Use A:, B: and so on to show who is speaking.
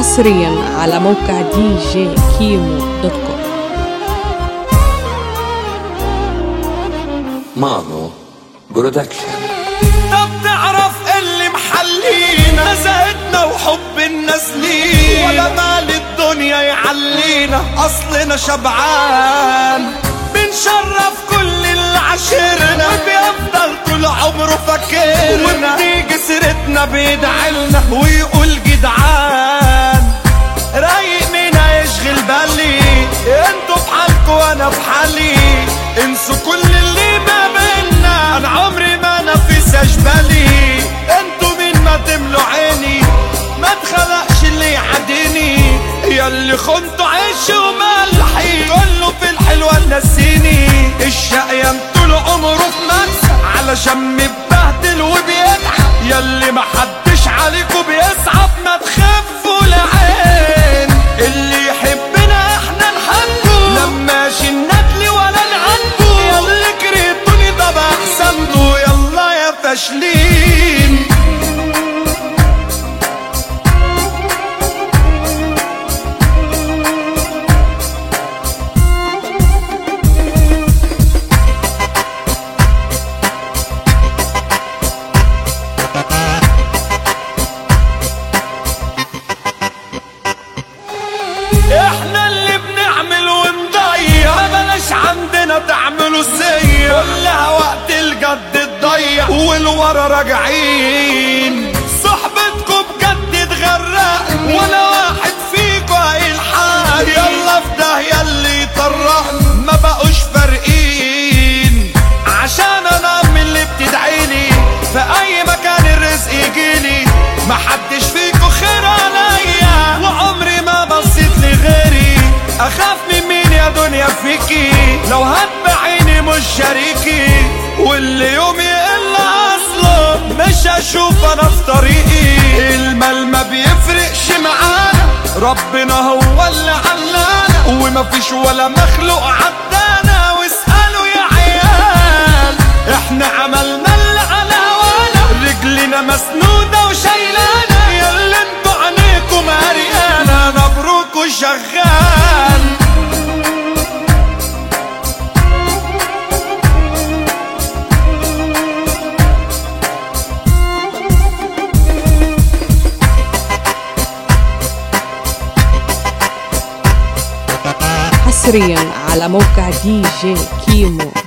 A: حصريا على موقع دي جي كيمو دوت كوم
B: مانو برودكشن
C: طب تعرف اللي محلينا زهدنا وحب الناس لينا ولا مال الدنيا يعلينا اصلنا شبعان بنشرف كل اللي عاشرنا وبيفضل طول عمره فاكرنا وبتيجي سيرتنا بيدعلنا ويقول جدعان رايق مينا يشغل بالي انتوا بحالكوا وانا بحالي انسوا كل اللي ما بينا انا عمري ما نفسش بالي انتوا مين ما تملوا عيني ما اتخلقش اللي يعاديني ياللي خنتوا عيش وملحي كله في الحلوة نسيني الشقيان طول عمره في مكسب علشان متبهدل وبيتعب ياللي محدش عليكوا بيصعب ما تخفوا العين اللي يحبنا احنا نحبه لما الندل ولا نعنده ياللي كرهتوني طب احسنتوا يلا يا فاشلين احنا اللي بنعمل ونضيع ما بلاش عندنا تعملوا زي كلها وقت الجد تضيع والورا راجعين صحبتكم بجد تغرق ولا واحد فيكوا هيلحق يلا في داهية اللي يطرقنا ما بقوش فارقين عشان انا من اللي بتدعيلي في اي مكان الرزق يجيلي محدش فيكو خير عليا وعمري ما بصيت لغيري اخاف من مين يا دنيا فيكي لو هتبعيني مش شريكي واللي يوم يقل اصله مش هشوف انا في طريقي المال ما بيفرقش معانا ربنا هو اللي علانا ومفيش ولا مخلوق عدانا واسألوا يا عيال احنا عملنا اللي على هوانا رجلنا مسنودة وشايلانا ياللي انتوا عينيكم عريانة مبروك وشغال
A: حصريا على موقع دي جي كيمو